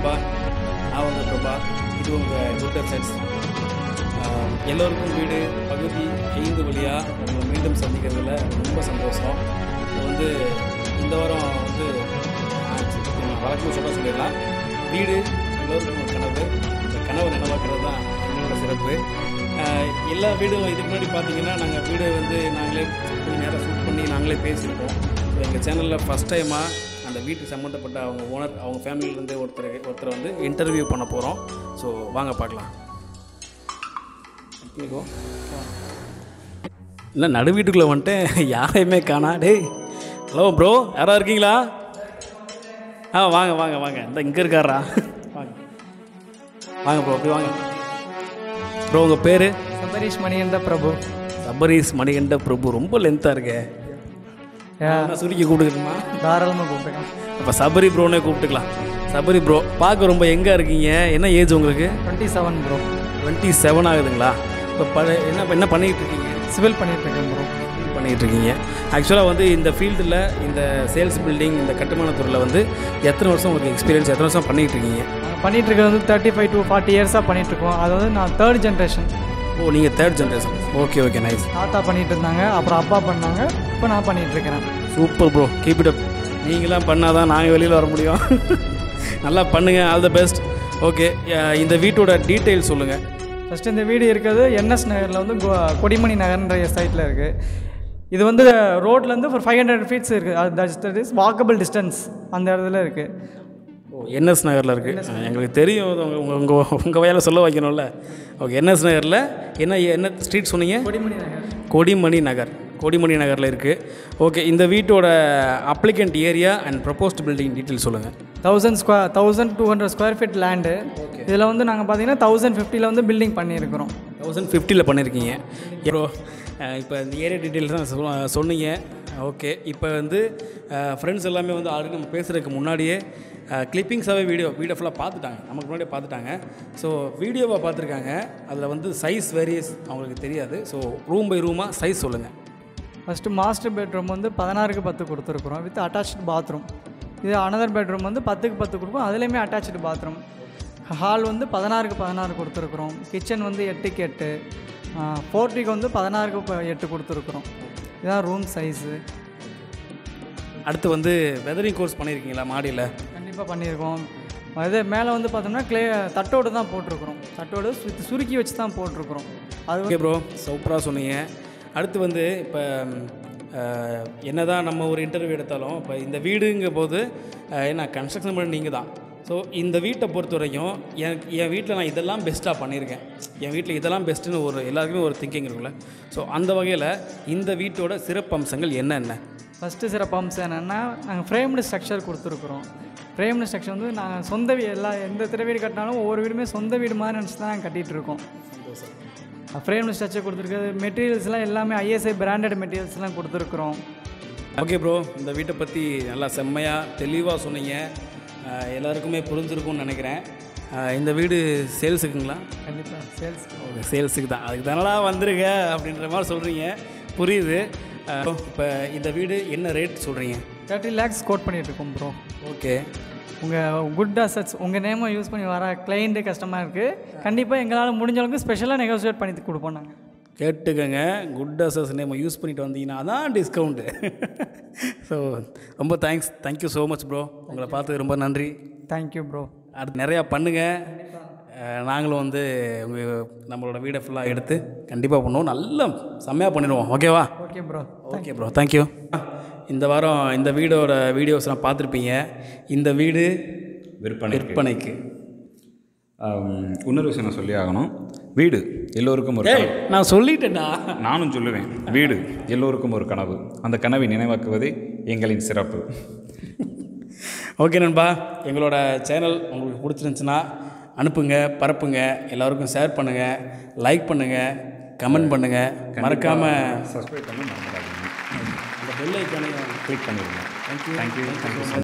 நண்பா நான் உங்கள் பிரபா இது உங்கள் ட்விட்டர் செட்ஸ் எல்லோருக்கும் வீடு பகுதி ஐந்து வழியாக உங்களை மீண்டும் சந்திக்கிறதுல ரொம்ப சந்தோஷம் இது வந்து இந்த வாரம் வந்து வழக்கம் சொல்ல சொல்லிடலாம் வீடு எல்லோருக்கும் ஒரு கனவு இந்த கனவை நினைவாக்குறது தான் எங்களோட சிறப்பு ஆஹ் எல்லா வீடும் இதுக்கு முன்னாடி பார்த்தீங்கன்னா நாங்கள் வீடு வந்து நாங்களே போய் நேராக ஷூட் பண்ணி நாங்களே பேசியிருக்கோம் ஸோ எங்கள் சேனலில் ஃபஸ்ட் டைமாக அந்த வீட்டுக்கு சம்மந்தப்பட்ட அவங்க ஓனர் அவங்க ஃபேமிலியிலேருந்து ஒருத்தர் ஒருத்தரை வந்து இன்டர்வியூ பண்ண போகிறோம் ஸோ வாங்க பார்க்கலாம் இல்லை நடு வீட்டுக்குள்ளே வந்துட்டேன் யாரையுமே காணா டேய் ஹலோ ப்ரோ யாரா இருக்கீங்களா ஆ வாங்க வாங்க வாங்க இந்த இங்கே இருக்காரா வாங்க வாங்க ப்ரோ அப்படி வாங்க ப்ரோ உங்கள் பேர் சபரீஷ் மணிகண்ட பிரபு சபரீஸ் மணிகண்ட பிரபு ரொம்ப லென்த்தாக இருக்கே நான் சுருக்கி கூப்பிட்டுக்கணுமா தாராளமாக கூப்பிட்டுக்கலாம் இப்போ சபரி ப்ரோனே கூப்பிட்டுக்கலாம் சபரி ப்ரோ பார்க்க ரொம்ப எங்கே இருக்கீங்க என்ன ஏஜ் உங்களுக்கு twenty seven bro twenty seven ஆகுதுங்களா இப்போ ப என்ன என்ன பண்ணிக்கிட்டு இருக்கீங்க சிவில் பண்ணிட்டு இருக்கேன் ப்ரோ பண்ணிகிட்டு இருக்கீங்க ஆக்சுவலாக வந்து இந்த ஃபீல்டில் இந்த சேல்ஸ் பில்டிங் இந்த கட்டுமானத்துறையில் வந்து எத்தனை வருஷம் உங்களுக்கு எக்ஸ்பீரியன்ஸ் எத்தனை வருஷம் பண்ணிகிட்டு இருக்கீங்க நாங்கள் பண்ணிட்டு இருக்கிறது வந்து தேர்ட்டி ஃபைவ் டு ஃபார்ட்டி இயர்ஸாக பண்ணிட்டு இருக்கோம் அது வந்து நான் தேர்ட் ஜென்ரேஷன் ஓ நீங்கள் third generation okay okay nice தாத்தா பண்ணிட்டு இருந்தாங்க அப்புறம் அப்பா பண்ணாங்க இப்போ நான் பண்ணிட்டு இருக்கிறேன் super bro keep it up நீங்களாம் பண்ணால் தான் நாங்கள் வெளியில் வர முடியும் நல்லா பண்ணுங்கள் ஆல் த பெஸ்ட் ஓகே இந்த வீட்டோட டீட்டெயில் சொல்லுங்கள் ஃபஸ்ட்டு இந்த வீடு இருக்கிறது என்எஸ் நகரில் வந்து கொ- கொடிமணி நகர்ன்ற சைட்டில் இருக்குது இது வந்து ரோட்லேருந்து ஒரு ஃபைவ் ஹண்ட்ரட் ஃபீட்ஸ் இருக்குது அது தட் இஸ் வாக்கபிள் டிஸ்டன்ஸ் அந்த இடத்துல இருக்குது ஓ என்எஸ் நகரில் இருக்குது எங்களுக்கு தெரியும் உங்கள் உங்கள் உங்கள் உங்கள் வயலில் சொல்ல வைக்கணும்ல ஓகே என்எஸ் நகரில் என்ன என்ன ஸ்ட்ரீட் சொன்னீங்க கொடிமணி நகர் கொடிமணி நகர் கொடிமணி நகரில் இருக்குது ஓகே இந்த வீட்டோட applicant area and proposed building detail சொல்லுங்கள் thousand square thousand two hundred square feet land இதில் வந்து நாங்கள் பார்த்தீங்கன்னா தௌசண்ட் ஃபிஃப்டியில் வந்து பில்டிங் பண்ணியிருக்கிறோம் தௌசண்ட் ஃபிஃப்டியில் பண்ணியிருக்கீங்க ப்ரோ இப்போ இந்த ஏரியா டீட்டெயில்ஸ் தான் சொ- சொன்னீங்க ஓகே இப்போ வந்து ஃப்ரெண்ட்ஸ் எல்லாமே வந்து ஆல்ரெடி நம்ம பேசுகிறதுக்கு முன்னாடியே கிளிப்பிங்ஸாகவே வீடியோ வீடியோ ஃபுல்லாக பார்த்துட்டாங்க நமக்கு முன்னாடியே பார்த்துட்டாங்க ஸோ வீடியோவை பார்த்துருக்காங்க அதில் வந்து சைஸ் வேரியஸ் அவங்களுக்கு தெரியாது ஸோ ரூம் பை ரூமாக சைஸ் சொல்லுங்கள் ஃபஸ்ட்டு மாஸ்டர் பெட்ரூம் வந்து பதினாறுக்கு பத்து கொடுத்துருக்குறோம் வித் அட்டாச்சு பாத்ரூம் இது அனதர் பெட்ரூம் வந்து பத்துக்கு பத்து கொடுக்கும் அதுலேயுமே அட்டாச்சு பாத்ரூம் ஹால் வந்து பதினாறுக்கு பதினாறு கொடுத்துருக்குறோம் கிச்சன் வந்து எட்டுக்கு எட்டு ஃபோர்ட்டிக்கு வந்து பதினாறுக்கு ப- எட்டு கொடுத்துருக்குறோம் இதுதான் ரூம் சைஸு அடுத்து வந்து வெதரிங் கோர்ஸ் பண்ணியிருக்கீங்களா மாடியில் கண்டிப்பாக பண்ணியிருக்கோம் இது மேலே வந்து பார்த்தோம்னா க்ளே தட்டோடு தான் போட்டிருக்கிறோம் தட்டோடு சுத்தி சுருக்கி வச்சு தான் போட்டிருக்கிறோம் அது வந்து ஓகே ப்ரோ சூப்பராக சொன்னீங்க அடுத்து வந்து இப்போ என்ன தான் நம்ம ஒரு இன்டர்வியூ எடுத்தாலும் இப்போ இந்த வீடுங்க போது அஹ், என்ன கன்ஸ்ட்ரக்ஷன் பண்ண நீங்கள் தான் ஸோ இந்த வீட்டை பொறுத்த வரைக்கும் எனக்கு என் வீட்டில் நான் இதெல்லாம் பெஸ்ட்டாக பண்ணியிருக்கேன் என் வீட்டில் இதெல்லாம் பெஸ்ட்டுன்னு ஒரு எல்லாருக்குமே ஒரு திங்கிங் இருக்குல்ல ஸோ அந்த வகையில் இந்த வீட்டோட சிறப்பம்சங்கள் என்னென்ன ஃபஸ்ட்டு சிறப்பம்சம் என்னென்னா நாங்கள் ஃப்ரேம்டு ஸ்ட்ரக்சர் கொடுத்துருக்குறோம் ஃப்ரேம்டு ஸ்ட்ரக்சர் வந்து நாங்கள் சொந்த வீ எல்லா எந்த திரை வீடு கட்டினாலும் ஒவ்வொரு வீடுமே சொந்த வீடு மாதிரி நினச்சி தான் நாங்கள் கட்டிகிட்டு இருக்கோம் ஃப்ரேம்டு ஸ்ட்ரக்சர் கொடுத்துருக்குறது மெட்டீரியல்ஸ்லாம் எல்லாமே ஐஎஸ்ஐ பிராண்டட் மெட்டீரியல்ஸ்லாம் கொடுத்துருக்குறோம் ஓகே ப்ரோ இந்த வீட்டை பற்றி நல்லா செம்மையாக தெளிவாக சொன்னீங்க அஹ், எல்லாருக்குமே புரிஞ்சிருக்கும்னு நினைக்கிறேன் அஹ், இந்த வீடு சேல்ஸுக்குங்களா கண்டிப்பாக சேல்ஸ் ஓகே சேல்ஸுக்கு தான் அதுக்கு தானடா வந்துருங்க அப்படின்ற மாதிரி சொல்கிறீங்க புரியுது இப்போ இந்த வீடு என்ன ரேட் சொல்கிறீங்க தேர்ட்டி லேக்ஸ் கோட் பண்ணிகிட்ருக்கோம் ப்ரோ ஓகே உங்கள் குட் அசட்ஸ் உங்கள் நேமை யூஸ் பண்ணி வர கிளைண்ட்டு கஷ்டமாக இருக்குது கண்டிப்பாக எங்களால் முடிஞ்ச அளவுக்கு ஸ்பெஷலாக நெகோசியேட் பண்ணி கொடுப்போம் நாங்கள் கேட்டுக்கங்க குட் அசஸ் நேம் யூஸ் பண்ணிட்டு வந்தீங்கன்னா அதான் டிஸ்கவுண்ட்டு ஸோ ரொம்ப thanks thank you so much bro உங்களை பார்த்து ரொம்ப நன்றி தேங்க்யூ ப்ரோ அடுத்து நிறையா பண்ணுங்கள் நாங்களும் வந்து உங்கள் நம்மளோட வீடை ஃபுல்லாக எடுத்து கண்டிப்பாக பண்ணுவோம் நல்லா செம்மையாக பண்ணிடுவோம் ஓகேவா okay bro okay bro thank you இந்த வாரம் இந்த வீடோட வீடியோஸ்லாம் பார்த்துருப்பீங்க இந்த வீடு விற்பனை விற்பனைக்கு இன்னொரு விஷயம் நான் சொல்லி ஆகணும் வீடு எல்லோருக்கும் ஒரு ஏய் கனவு நான் சொல்லிட்டேன்டா நானும் சொல்லுவேன் வீடு எல்லோருக்கும் ஒரு கனவு அந்த கனவை நினைவாக்குவதே எங்களின் சிறப்பு ஓகே நண்பா எங்களோட சேனல் உங்களுக்கு பிடிச்சிருந்துச்சுன்னா அனுப்புங்க பரப்புங்க எல்லாருக்கும் ஷேர் பண்ணுங்கள் லைக் பண்ணுங்கள் கமெண்ட் பண்ணுங்கள் மறக்காமல் சப்ஸ்கிரைப் பண்ண மறந்துடாதீங்க அந்த பெல் ஐக்கானையும் கிளிக் பண்ணிடுங்க தேங்க்யூ தேங்க்யூ தேங்க்யூ